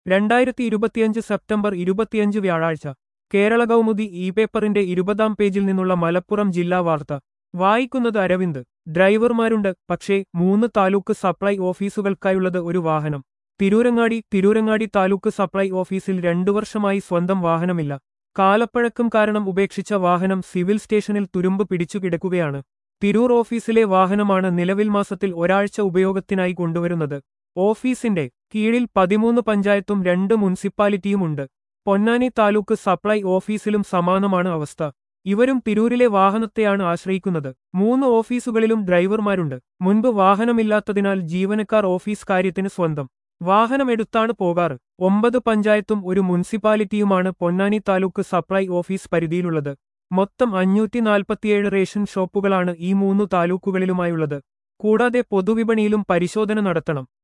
രണ്ടായിരത്തി ഇരുപത്തിയഞ്ച് സെപ്റ്റംബർ ഇരുപത്തിയഞ്ച് വ്യാഴാഴ്ച കേരള കൗമുദി ഇ പേപ്പറിന്റെ ഇരുപതാം പേജിൽ നിന്നുള്ള മലപ്പുറം ജില്ലാ വാർത്ത വായിക്കുന്നത് അരവിന്ദ് ഡ്രൈവർമാരുണ്ട് പക്ഷേ മൂന്ന് താലൂക്ക് സപ്ലൈ ഓഫീസുകൾക്കായുള്ളത് ഒരു വാഹനം തിരൂരങ്ങാടി തിരൂരങ്ങാടി താലൂക്ക് സപ്ലൈ ഓഫീസിൽ രണ്ടു വർഷമായി സ്വന്തം വാഹനമില്ല കാലപ്പഴക്കം കാരണം ഉപേക്ഷിച്ച വാഹനം സിവിൽ സ്റ്റേഷനിൽ തുരുമ്പ് പിടിച്ചു കിടക്കുകയാണ് തിരൂർ ഓഫീസിലെ വാഹനമാണ് നിലവിൽ മാസത്തിൽ ഒരാഴ്ച ഉപയോഗത്തിനായി കൊണ്ടുവരുന്നത് ഓഫീസിന്റെ കീഴിൽ പതിമൂന്ന് പഞ്ചായത്തും രണ്ട് മുനിസിപ്പാലിറ്റിയുമുണ്ട് പൊന്നാനി താലൂക്ക് സപ്ലൈ ഓഫീസിലും സമാനമാണ് അവസ്ഥ ഇവരും തിരൂരിലെ വാഹനത്തെയാണ് ആശ്രയിക്കുന്നത് മൂന്ന് ഓഫീസുകളിലും ഡ്രൈവർമാരുണ്ട് മുൻപ് വാഹനമില്ലാത്തതിനാൽ ജീവനക്കാർ ഓഫീസ് കാര്യത്തിന് സ്വന്തം വാഹനമെടുത്താണ് പോകാറ് ഒമ്പത് പഞ്ചായത്തും ഒരു മുനിസിപ്പാലിറ്റിയുമാണ് പൊന്നാനി താലൂക്ക് സപ്ലൈ ഓഫീസ് പരിധിയിലുള്ളത് മൊത്തം അഞ്ഞൂറ്റി നാൽപ്പത്തിയേഴ് റേഷൻ ഷോപ്പുകളാണ് ഈ മൂന്നു താലൂക്കുകളിലുമായുള്ളത് കൂടാതെ പൊതുവിപണിയിലും പരിശോധന നടത്തണം